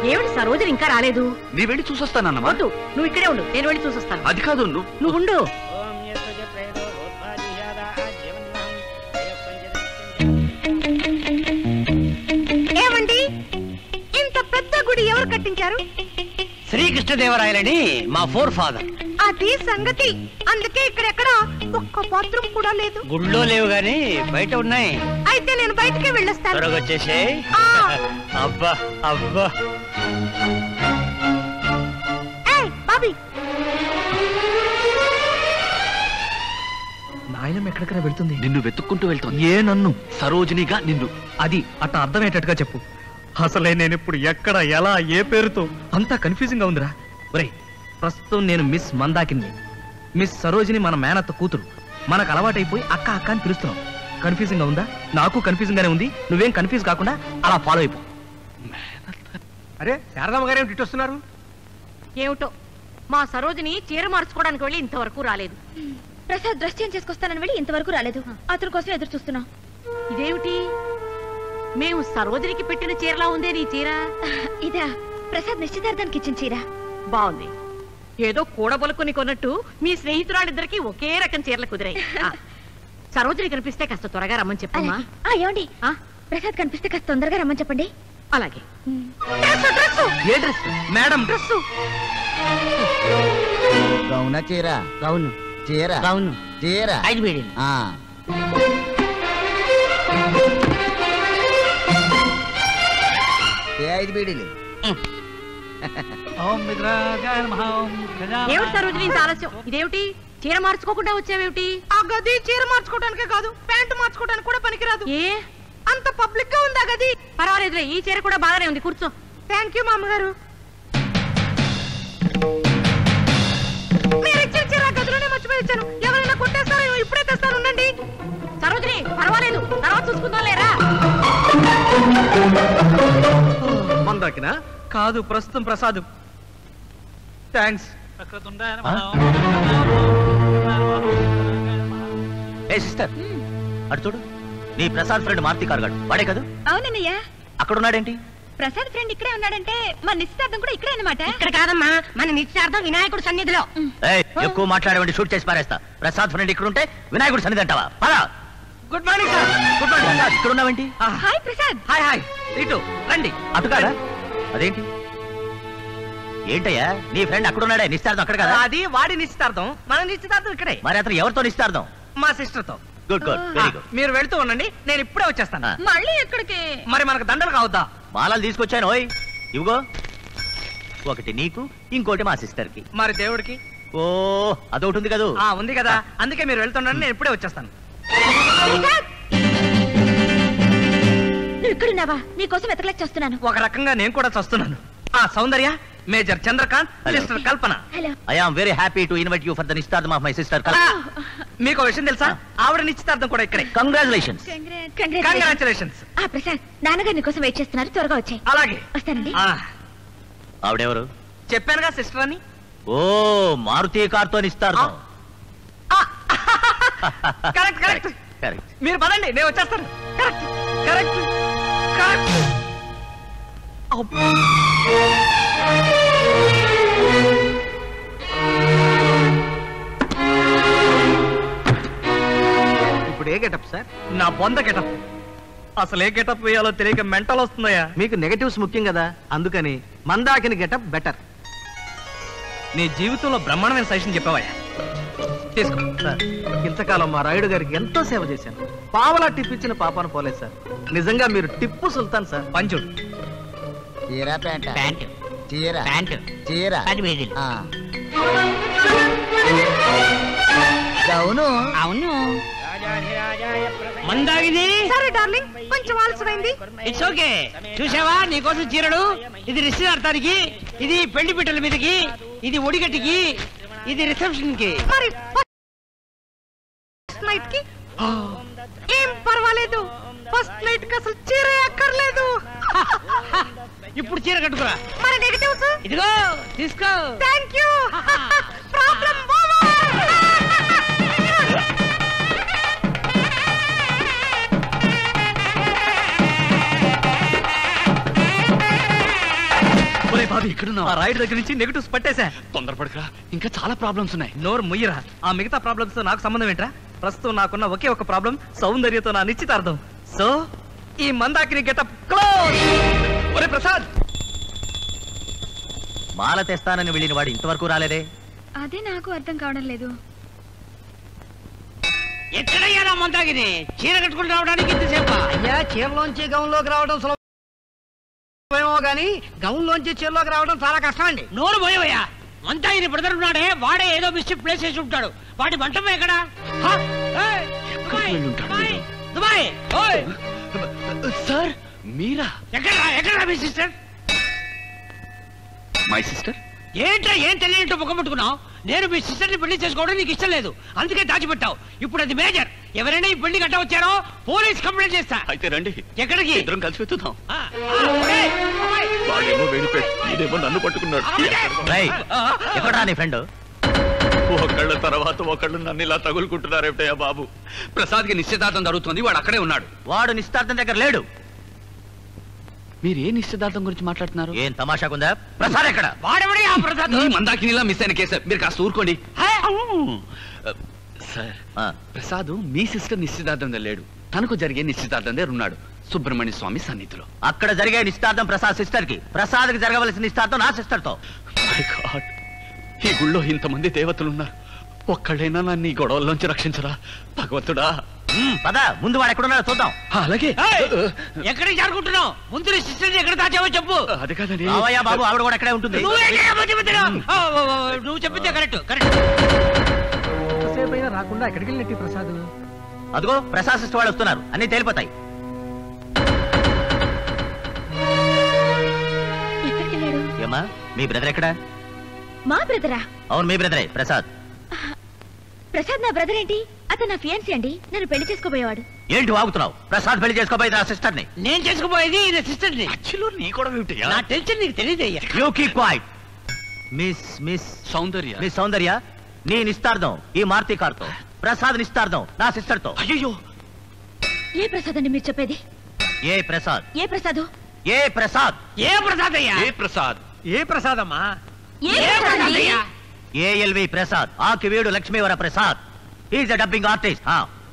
ఏమిటి సరోజని ఇంకా రాలేదు నీ వెళ్ళి చూసొస్తానన్నమా వద్దు నువ్వు ఇక్కడే ఉండు నేను వెళ్ళి చూసొస్తాను అది కాదు నువ్వు నువ్వు ఉండు ఏమండి ఇంత పెద్ద గుడి ఎవరు కట్టించారు శ్రీకృష్ణదేవరాయలని మా ఫోర్ ఫాదర్ అది సంగతి అందుకే ఇక్కడెక్కడ ఒక్క బాత్రూమ్ కూడా లేదు గుళ్ళో లేవు గాని బయట ఉన్నాయి అయితే నేను బయటికి వెళ్ళొస్తాను త్వరగా వచ్చేసే ఆ. అబ్బా అబ్బా ఏయ్, బాబీ నాయనం ఎక్కడికైనా వెళ్తుంది నిన్ను వెతుక్కుంటూ వెళ్తోంది ఏ నన్ను సరోజినిగా నిన్ను అది అట్ట అర్థమయ్యేటట్టుగా చెప్పు అసలే నేను ఇప్పుడు ఎక్కడ ఎలా ఏ పేరుతో అంతా కన్ఫ్యూజింగ్ గా ఉందిరా ఒరే ప్రస్తుతం నేను మిస్ మందాకిని మిస్ సరోజిని మన మేనత్త కూతురు మనకు అలవాటైపోయి అక్క అక్క అని పిలుస్తున్నాం కన్ఫ్యూజింగ్ గా ఉందా నాకు కన్ఫ్యూజింగ్ గానే ఉంది నువ్వేం కన్ఫ్యూజ్ కాకుండా అలా ఫాలో అయిపో అరే శారదమ్మ గారు ఏమిటి వస్తున్నారు ఏమిటో మా సరోజిని చీర మార్చుకోవడానికి వెళ్ళి ఇంతవరకు రాలేదు ప్రసాద్ డ్రెస్ చేంజ్ చేసుకొస్తానని వెళ్ళి ఇంతవరకు రాలేదు అతని కోసం ఎదురు చూస్తున్నాం ఇదేమిటి మేము సరోజినికి పెట్టిన చీరలా ఉందే నీ చీర ఇదా ప్రసాద్ నిశ్చితార్థానికి ఇచ్చిన చీర బాగుంది ఏదో కూడబలుకుని కొన్నట్టు మీ స్నేహితురాలిద్దరికి ఒకే రకం చీరలు కుదిరాయి ఆ, సరోజిని కనిపిస్తే కాస్త త్వరగా రమ్మని చెప్పమ్మా అలాగే. ఆ, ఏమండి ఆ, ప్రసాద్ కనిపిస్తే కాస్త తొందరగా రమ్మని చెప్పండి అలాగే ఏ డ్రెస్ మేడం డ్రెస్ గౌన చీర అవును చీర అవును చీర ఐదు వేడి ఆ. ఏ ఐదు బీడీలు ఏమిటి సరోజిని ఇంత ఆలస్యం ఇదేమిటి చీర మార్చుకోకుండా వచ్చావేమిటి ఆ గది చీర మార్చుకోవడానికే కాదు ప్యాంటు మార్చుకోవడానికి కూడా పనికిరాదు ఏ అంత పబ్లిక్ గా ఉందా గది పర్వాలేదులే ఈ చీర కూడా బాగానే ఉంది కూర్చో థ్యాంక్ యూ మామగారు మీరు ఇచ్చిన చీర ఆ గదిలోనే మర్చిపోయి వచ్చాను ఎవరైనా కొట్టేస్తారో ఏమో, ఇప్పుడే తెస్తాను ఉండండి సరోజిని పర్వాలేదు తర్వాత చూసుకుందాం లేరా మందాకినా కాదు ప్రస్తుతం ప్రసాద్ థ్యాంక్స్ ఏ సిస్టర్ అటు చూడు నీ ప్రసాద్ ఫ్రెండ్ మారుతి కార్గాడు వాడే కదా అవునన్నయ్య అక్కడ ఉన్నాడేంటి ప్రసాద్ ఫ్రెండ్ ఇక్కడే ఉన్నాడంటే మన నిశ్చితార్థం కూడా ఇక్కడే అన్నమాట ఇక్కడ కాదమ్మా మన నిశ్చార్థం వినాయకుడు సన్నిధిలో ఏయ్, ఎక్కువ మాట్లాడేవండి షూట్ చేసి పారేస్తా ప్రసాద్ ఫ్రెండ్ ఇక్కడ ఉంటే వినాయకుడు సన్నిధి అంటావా పద good morning sir good morning Prasad ఇక్కడ ఉన్నావేంటి హాయ్ ప్రసాద్ హాయ్ హాయ్ ఇటు రండి అటు కాదా అదేంటి ఏంటయ్యా నీ ఫ్రెండ్ అక్కడ ఉన్నాడే నిస్తార్థం అక్కడ కదా అది వాడి నిశ్చితార్థం మన నిశ్చితార్థం ఇక్కడే మరి అతను ఎవరితో నిస్తార్థం మా సిస్టర్ తో గుడ్ గుడ్ వెరీ గుడ్ మీరు వెళ్తూ ఉండండి నేను ఇప్పుడే వచ్చేస్తాను ఆ. మళ్ళీ ఎక్కడికి మరి మనకు దండలు కావద్దా మాలలు తీసుకొచ్చాను ఓయ్ ఇవిగో ఒకటి నీకు ఇంకోటి మా సిస్టర్ కి మరి దేవుడికి ఓ అదొకటి ఉంది కదా ఆ ఉంది కదా అందుకే మీరు వెళ్తుండండి నేను ఇప్పుడే వచ్చేస్తాను నువ్వు ఇక్కడున్నావా నీకోసం వెతకలేక చేస్తున్నాను ఒక రకంగా నేను కూడా చస్తున్నాను ఆ Soundarya major Chandrakanth Hello. Sister Kalpana hello I am very happy to invite you for the నిస్తార్థం ఆఫ్ మై సిస్టర్ ఆ, మీకు ఒక విషయం తెలుసా ఆవిడ నిశ్చితార్థం కూడా ఇక్కడే కంగ్రాచులేషన్స్ కంగ్రాచులేషన్ కంగ్రాచులేషన్స్ ఆ ప్రసాద్ నాన్నగారు నీకోసం వెయిట్ చేస్తున్నారు త్వరగా వచ్చాయి అలాగే వస్తానండి ఆ, ఆవిడెవరు చెప్పానుగా సిస్టర్ అని ఓ మారుతి కార్తో నిస్తార్థం కరెక్ట్ కరెక్ట్ కరెక్ట్ మీరు పదండి నేను వచ్చేస్తాను కరెక్ట్ కరెక్ట్ కరెక్ట్ ఇప్పుడు ఏ గెటప్ సార్ నా బొంద గెటప్ అసలు ఏ గెటప్ వేయాలో తెలియక మెంటల్ వస్తుందయ్యా మీకు నెగటివ్స్ ముఖ్యం కదా అందుకని మందాకిని గెటప్ బెటర్ నీ జీవితంలో బ్రహ్మాండమైన సజెషన్ చెప్పావయ్యా తీసుకో సార్ ఇంతకాలం మా రాయుడు గారికి ఎంతో సేవ చేశాను పావలా టిప్ ఇచ్చిన పాపాను పోలేదు సార్ నిజంగా మీరు టిప్పు సుల్తాన్ సార్ పంచుడు చీర ప్యాంట ప్యాంట్ చీర ప్యాంట్ చీర పది వేలు ఆ. గౌను అవును మందాగిది సరే డార్లింగ్ కొంచెం ఆలస్యమైంది ఇట్స్ ఓకే చూసావా నీకోసం చీరలు ఇది నిశ్చితార్థానికి ఇది పెళ్లి పిట్టల మీదకి ఇది ఒడిగట్టికి ఇది రిసెప్షన్ కి మరి ఫస్ట్ నైట్ కి ఏం పర్వాలేదు ఫస్ట్ నైట్ కి అసలు చీర అక్కర్లేదు ఇప్పుడు చీర కట్టుకురా మరి నెగటివ్స్ ఇదిగో తీసుకో థ్యాంక్ యూ ప్రాబ్లం బాబీ ఇక్కడున్నావా? ఆ రాయుడు దగ్గర నుంచి నెగటివ్స్ పట్టేశా తొందరపడకరా ఇంకా చాలా ప్రాబ్లమ్స్ ఉన్నాయి నోరు ముయ్యరా ఆ మిగతా ప్రాబ్లమ్స్ తో నాకు సంబంధం ఏంట్రా ప్రస్తుతం నాకున్న ఒకే ఒక ప్రాబ్లం సౌందర్యతో నా నిశ్చితార్థం సో ఈ మందాకిని గెటప్ క్లోజ్ ఒరే ప్రసాద్ మాల తెస్తానని వెళ్ళిన వాడు ఇంతవరకు రాలేదే అదే నాకు అర్థం కావడం లేదు ఎక్కడయ్యా నా మందాగిని చీర కట్టుకుని రావడానికి ఇంతసేపా అయ్యా చీరలోంచి గౌన్లోకి రావడం సులభమేమో గాని గౌన్లోంచి చీరలోకి రావడం చాలా కష్టం అండి నోరు పోయవయ్యా మందాగిని బ్రదర్ ఉన్నాడే వాడే ఏదో మిస్టేక్ ప్లేస్ చేసి ఉంటాడు వాడి మంటపం ఎక్కడ హ? ఏయ్, దుబాయ్, వెళ్ళి ఉంటాడు దుబాయ్, వీడు? దుబాయ్ ఓయ్ సార్ మీరా ఎక్కడ ఎక్కడ మీ సిస్టర్ మై సిస్టర్ ఏంట్రా ఏం తెలియనట్టు ముఖం పెట్టుకున్నావు నేను మీ సిస్టర్ని పెళ్లి చేసుకోవడం నీకు ఇష్టం లేదు అందుకే దాచిపెట్టావు ఇప్పుడు అది మేజర్ ఎవరైనా ఈ పెళ్లి గట్ట వచ్చారో పోలీస్ కంప్లైంట్ చేస్తా అయితే రండి ఎక్కడికి ఇద్దరం కలిసి వెతుకుతాం ఆ, ఆ, ఏయ్, అమ్మాయి. వాడేమో వెళ్ళిపోయాడు ఈడేమో నన్ను పట్టుకున్నాడు రేయ్, ఎక్కడ్రా నీ ఫ్రెండ్ ఒకళ్ళ తర్వాత ఒకళ్ళు నన్ను ఇలా తగులుకుంటున్నారేమిటయ్యా బాబు ప్రసాద్ కి నిశ్చితార్థం జరుగుతుంది వాడు అక్కడే ఉన్నాడు వాడు నిశ్చితార్థం దగ్గర లేడు మీరు ఏ నిశ్చితార్థం గురించి మాట్లాడుతున్నారు ఏం తమాషాకుందా ప్రసాద్ ఎక్కడ వాడెవడే ఆ ప్రసాద్ ఈ మందాకినిలా మిస్ అయిన కేసు మీరు కాస్త ఊరుకోండి హే? సార్ ఆ, ప్రసాద్ మీ సిస్టర్ నిశ్చితార్థం లేడు తనకు జరిగే నిశ్చితార్థం దగ్గర ఉన్నాడు సుబ్రహ్మణ్య స్వామి సన్నిధిలో అక్కడ జరిగే నిశ్చితార్థం ప్రసాద్ సిస్టర్ కి ప్రసాద్ కి జరగవలసిన నిశ్చితార్థం నా సిస్టర్ తో My God. ఈ గుళ్ళో ఇంతమంది దేవతలు ఉన్నారు ఒక్కళ్ళైనా నన్ను ఈ గొడవల్లోంచి రక్షించరా భగవంతుడా ఉమ్, పద ముందు వాడు ఎక్కడున్నాడో చూద్దాం అలాగే ఏయ్, ఎక్కడికి జరుగుతున్నావు ముందు నీ సిస్టర్ని ఎక్కడ దాచావో చెప్పు అది కాదండి రావయ్యా బాబు ఆవిడ కూడా అక్కడే ఉంటుంది నువ్వు ఏంటయ్యా మధ్య మధ్యలో? ఆ, ఆ, ఆ, నువ్వు చెప్పిందే కరెక్ట్ కరెక్ట్ సేపు అయినా రాకుండా ఎక్కడికి వెళ్ళినట్టు ప్రసాద్ అదిగో ప్రసాద్ సిస్టర్ వాళ్ళు వస్తున్నారు అన్ని తేలిపోతాయి ఎక్కడికి వెళ్ళాడు ఏమా మీ బ్రదర్ ఎక్కడ మా బ్రదరా అవును మీ బ్రదరే ప్రసాద్ ప్రసాద్ నా బ్రదర్ ఏంటి అతను నా ఫియాన్సీ అండి నన్ను పెళ్లి చేసుకోబోయేవాడు ఏంటి వాగుతున్నావు ప్రసాద్ పెళ్లి చేసుకోబోయేది నా సిస్టర్ ని నేను చేసుకుపోయేది ఈయన సిస్టర్ని మధ్యలో నీ గొడవ ఏమిటయ్యా నా టెన్షన్ నీకు తెలియదయ్యా you keep quiet miss miss Soundarya miss Soundarya నీ నిస్తార్థం ఈ మారుతి కార్తో ప్రసాద్ నిస్తార్థం నా సిస్టర్ తో అయ్యో ఏ ప్రసాద్ అండి మీరు చెప్పేది ఏ ప్రసాద్ ఏ ప్రసాదు ఏ ప్రసాద్ ఏ ప్రసాద్ అయ్యా ఏ ప్రసాద్ ఏ ప్రసాదమ్మా ఏ ఏ ప్రసాద్ ప్రసాద్ అండి? అయ్యా ALV Prasad Akividu Lakshmivara Prasad is a dubbing artist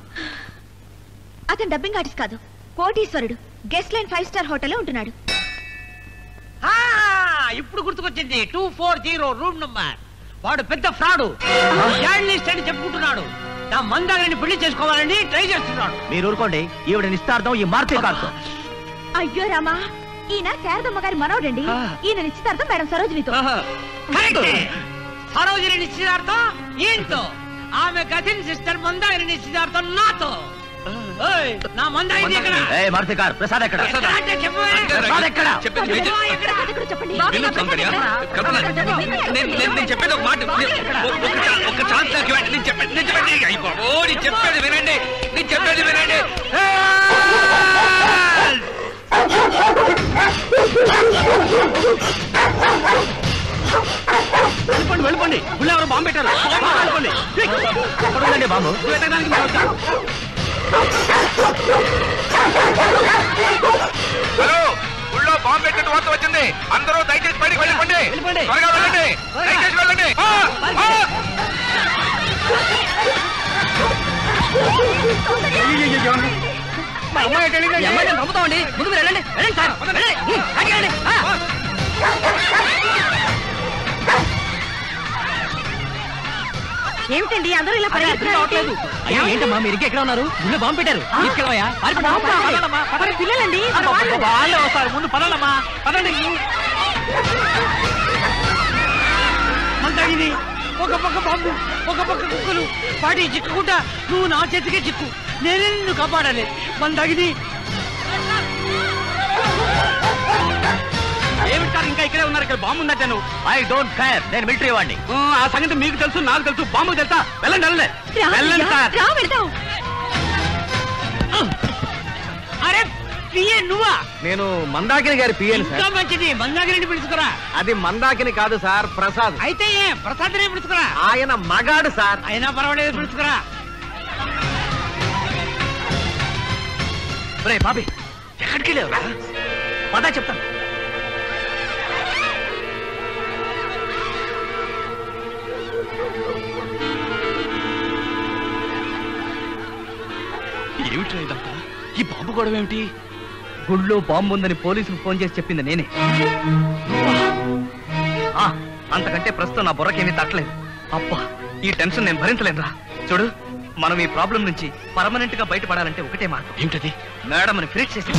అతను డబ్బింగ్ ఆర్టిస్ట్ కాదు కోటీశ్వరుడు గెస్ట్ లైన్ ఫైవ్ స్టార్ హోటల్లో ఉంటున్నాడు ఆ, ఇప్పుడు గుర్తుకొచ్చింది two four zero room number వాడు పెద్ద ఫ్రాడు జర్నలిస్ట్ అని చెప్పుకుంటున్నాడు నా మందాగని పెళ్లి చేసుకోవాలని ట్రై చేస్తున్నాడు మీరు ఊరుకోండి ఈవిడ నిస్తార్థం ఈ మారుతి కార్తో అయ్యో రామా ఈయన శారదమ్మ గారి మనవడండి ఆ. ఈయన నిశ్చితార్థం మేడం సరోజినితో కరెక్టే సరోజిని నిశ్చితార్థం ఈయనతో ఆమె కథిన్ సిస్టర్ మందాగిని నిశ్చితార్థం నాతో ఓయ్, నా మందాగిని ఎక్కడ ఏ మారుతి కార్ ప్రసాద్ ఎక్కడ ఎక్కడ అంటే చెప్పవే. ప్రసాద్ ఎక్కడ చెప్పేది విను. చెప్పవా ఎక్కడ? ప్రసాద్ ఎక్కడో చెప్పండి విను సౌందర్య కల్పన, నేను నేను- నేను చెప్పేది ఒక మాట నేను- ఒక చా- ఒక ఛాన్స్ నాకు ఇవ్వండి. నేను చెప్పేది నేను చెప్పేది అయ్య బాబోయ్, నేను చెప్పేది వినండి నేను చెప్పేది వినండి వెళ్ళిపోండి వెళ్ళిపోండి గుళ్ళు ఎవరు బాంబు పెట్టారు వెళ్ళిపోండి ఎక్కడ ఉందండి బాబు వెతకడానికి మేము వస్తాం. హలో ఊళ్ళో బాంబు పెట్టినట్టు వార్త వచ్చింది అందరూ దయచేసి బయటికి వెళ్ళిపోండి వెళ్ళిపోండి. త్వరగా వెళ్ళండి దయచేసి వెళ్ళండి ఆ! ఆ! మా అమ్మాయి ఎటు వెళ్ళిందండి? ఈ అమ్మాయి నేను పంపుతామండి ముందు మీరు వెళ్ళండి వెళ్ళండి సార్ వెళ్ళండి. ఉమ్, బయటికి వెళ్ళండి. ఆ. ఏమిటండి అందరూ ఇలా అరే, అర్థం కావట్లేదు. అయ్యో ఏంటమ్మా మీరు ఇంకా ఎక్కడ ఉన్నారు గుళ్ళో బాంబు పెట్టారు తీసుకెళ్ళవయ్యా పారిపోండి. పదండమ్మా, పదండి. పిల్లలండి అబ్బా, అబ్బా, వాళ్ళే వస్తారు ముందు పదండమ్మా పదండి మందాగిని ఒక పక్క బాంబు ఒక పక్క కుక్కలు వాటి చిక్కుకుంటా నువ్వు నా చేతికే చిక్కు నేనే నిన్ను కాపాడాలి మందాగిని ఏమిటి సార్ ఇంకా ఇక్కడే ఉన్నారు ఇక్కడ బాంబు ఉందట నువ్వు ఐ డోంట్ కేర్ నేను మిలిటరీ వాడిని ఆ సంగతి మీకు తెలుసు నాకు తెలుసు బాంబు తెలుసా వెళ్ళండి వెళ్ళండి రా, వెళ్ళండి రా, సార్ రా వెళ్దాం అరే పిఏ నువ్వా నేను మందాకిని గారి పిఎన్ ఇంకా సార్ మంచిది మందాగిని పిలుచుకురా అది మందాకిని కాదు సార్ ప్రసాద్ అయితే ఏ ప్రసాద్నే పిలుచుకురా ఆయన మగాడు సార్ అయినా పర్వాలేదు పిలుచుకురా రే బాబీ ఎక్కడికి వెళ్ళావురా పదా చెప్తాను ఏమిట్రా ఇదంతా ఈ బాంబు గొడవ ఏమిటి గుళ్ళో బాంబు ఉందని పోలీసులు ఫోన్ చేసి చెప్పింది నేనే ఆ, అంతకంటే ప్రస్తుతం నా బుర్రకేమీ తట్టలేదు అబ్బా ఈ టెన్షన్ నేను భరించలేనురా చూడు మనం ఈ ప్రాబ్లం నుంచి పర్మనెంట్ గా బయటపడాలంటే ఒకటే మార్గం ఏమిటది మేడం ఫినిష్ చేసి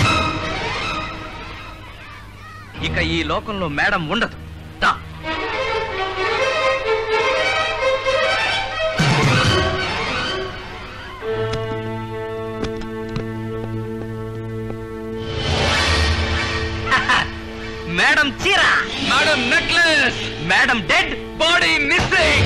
ఇక ఈ లోకంలో మేడం ఉండదు దా మేడం చీర madam necklace madam dead body missing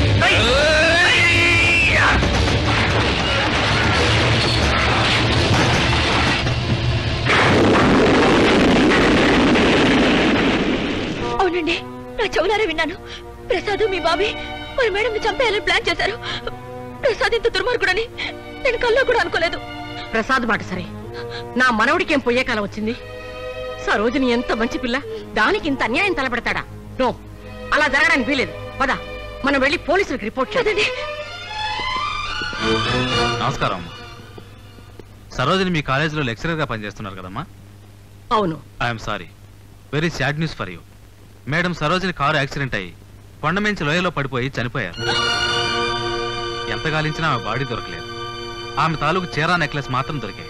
అవునండి నా చెవులారా విన్నాను ప్రసాద్ మీ బాబీ మరి మేడం చంపేయాలని ప్లాన్ చేశారు ప్రసాద్ ఇంత దుర్మార్గుడని నేను కల్లో కూడా అనుకోలేదు ప్రసాద్ మాట సరే నా మనవడికి ఏం పోయే కాలం వచ్చింది సరోజిని ఎంత మంచి పిల్ల దానికి ఇంత అన్యాయం తలపెడతాడా నో అలా జరగడానికి వీలేదు పద మనం వెళ్ళి పోలీసులకు రిపోర్ట్ చేద్దాం నమస్కారం అమ్మా సరోజిని మీ కాలేజీలో లెక్చరర్ గా పనిచేస్తున్నారు కదమ్మా అవును I'm sorry very sad news for you madam Sarojini car accident అయ్యి కొండమించి లోయలో పడిపోయి చనిపోయారు ఎంత గాలించినా ఆమె బాడీ దొరకలేదు ఆమె తాలూకు చీరా నెక్లెస్ మాత్రం దొరికాయి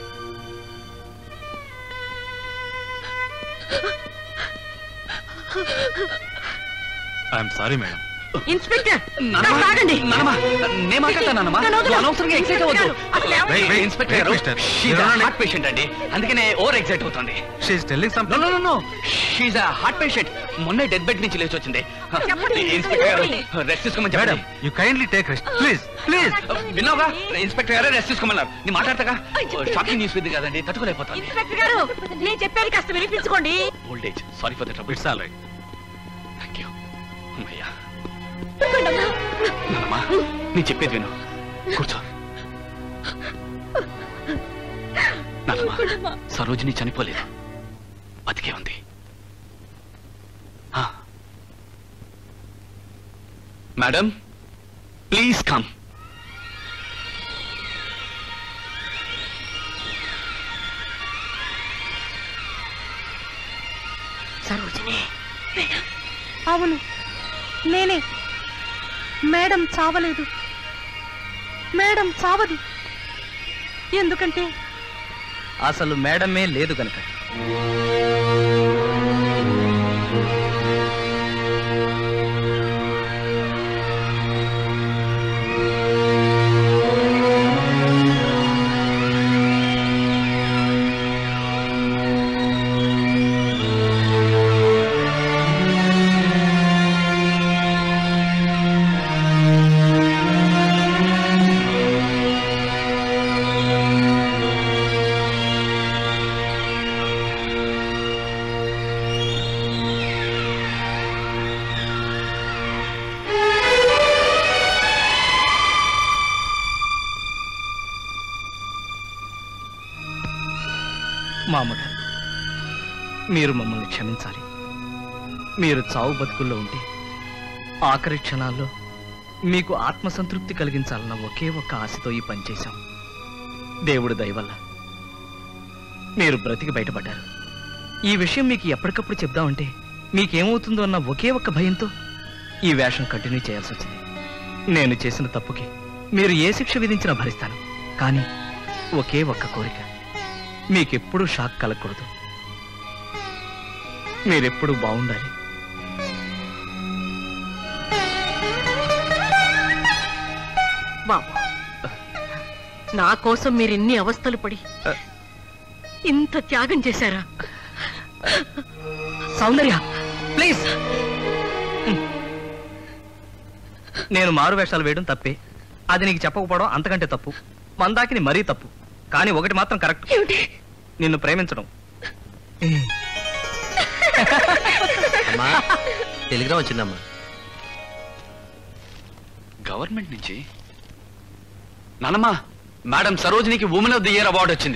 ఐఎమ్ సారీ మేడం ఇన్స్పెక్టర్ కాస్త ఆగండి నేను మాట్లాడతానమ్మా నన్ను వదలు. అనవసరంగా ఎక్సైట్ అవ్వద్దు అసలు ఎవరు- Wait, wait, ఇన్స్పెక్టర్ wait, గారు mister. షీజ్ మీరు ఉండండి. హార్ట్ పేషెంట్ అండి అందుకనే ఓవర్ ఎక్సైట్ అవుతుంది she is telling no something no no she's heart patient మొన్నే డెత్ బెడ్ నుంచి లేచి వచ్చింది చెప్పండి. ఇన్స్పెక్టర్ గారు రెస్ట్ తీసుకోమని మేడం చెప్పండి you kindly take rest please please విన్నావుగా ఇన్స్పెక్టర్ గారే రెస్ట్ తీసుకోమన్నారు నేను మాట్లాడతాగా షాకింగ్ న్యూస్ ఇది కదండి తట్టుకోలేకపోతాను ఇన్స్పెక్టర్ గారు నేను చెప్పేది కాస్త వినిపించుకోండి old age sorry for the trouble it's all right thank you అమ్మయ్యా నాన్నమ్మా నేను చెప్పేది విను కూర్చో నాన్నమ్మా సరోజిని చనిపోలేదు బతికే ఉంది ఆ. మేడం ప్లీజ్ కమ్ సరోజిని అవును నేనే మేడం చావలేదు మేడం చావదు ఎందుకంటే అసలు మేడమే లేదు గనక మామగారు మీరు మమ్మల్ని క్షమించాలి మీరు చావు బతుకుల్లో ఉంటే ఆఖరి క్షణాల్లో మీకు ఆత్మసంతృప్తి కలిగించాలన్న ఒకే ఒక్క ఆశతో ఈ పని చేశాం దేవుడు దయ వల్ల మీరు బ్రతికి బయటపడ్డారు ఈ విషయం మీకు ఎప్పటికప్పుడు చెప్దామంటే మీకేమవుతుందో అన్న ఒకే ఒక్క భయంతో ఈ వేషం కంటిన్యూ చేయాల్సి వచ్చింది నేను చేసిన తప్పుకి మీరు ఏ శిక్ష విధించినా భరిస్తాను కానీ ఒకే ఒక్క కోరిక మీకెప్పుడూ షాక్ కలగకూడదు మీరెప్పుడూ బాగుండాలి బాబు నా కోసం మీరు ఇన్ని అవస్థలు పడి ఇంత త్యాగం చేశారా సౌందర్య ప్లీజ్ నేను మారు వేషాలు వేయడం తప్పే అది నీకు చెప్పకపోవడం అంతకంటే తప్పు మందాకిని మరీ తప్పు కానీ ఒకటి మాత్రం కరెక్ట్ నిన్ను ప్రేమించడం అమ్మా టెలిగ్రామ్ వచ్చిందమ్మా గవర్నమెంట్ నుంచి నానమ్మా మేడం సరోజినికి women of the year award వచ్చింది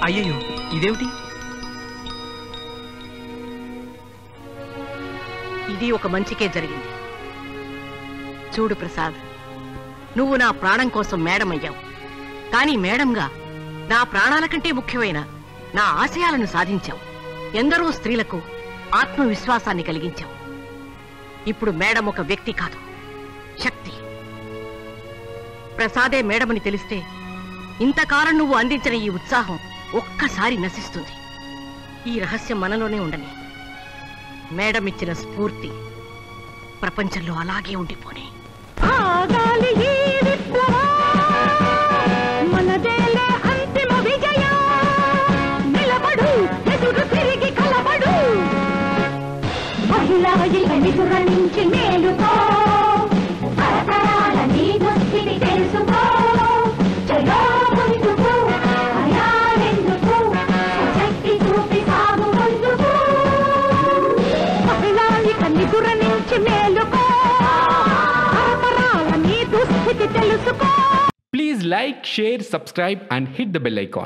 అయ్యయ్యో ఇదేమిటి ఇది ఒక మంచికే జరిగింది చూడు ప్రసాద్ నువ్వు నా ప్రాణం కోసం మేడం అయ్యావు కానీ మేడంగా నా ప్రాణాల కంటే ముఖ్యమైన నా ఆశయాలను సాధించావు ఎందరో స్త్రీలకు ఆత్మవిశ్వాసాన్ని కలిగించావు ఇప్పుడు మేడం ఒక వ్యక్తి కాదు శక్తి ప్రసాదే మేడమని తెలిస్తే ఇంతకాలం నువ్వు అందించిన ఈ ఉత్సాహం ఒక్కసారి నశిస్తుంది ఈ రహస్యం మనలోనే ఉండని మేడం ఇచ్చిన స్ఫూర్తి ప్రపంచంలో అలాగే ఉండిపోని ఆగాలి ఈ విప్లవం మనదేలే అంతిమ విజయం నిలబడు ఎదురు తిరిగి కలబడు మహిళా ఇసుర నుంచి మేలుకో తరతరాల నీ దుస్థితి తెలుసుకో చలో ముందుకు భయాలెందుకు శక్తి చూపి సాగు ముందుకు మహిళా నిసుర నుంచి మేలుకో తరతరాల నీ దుస్థితి తెలుసుకో Please like, share, subscribe and hit the bell icon.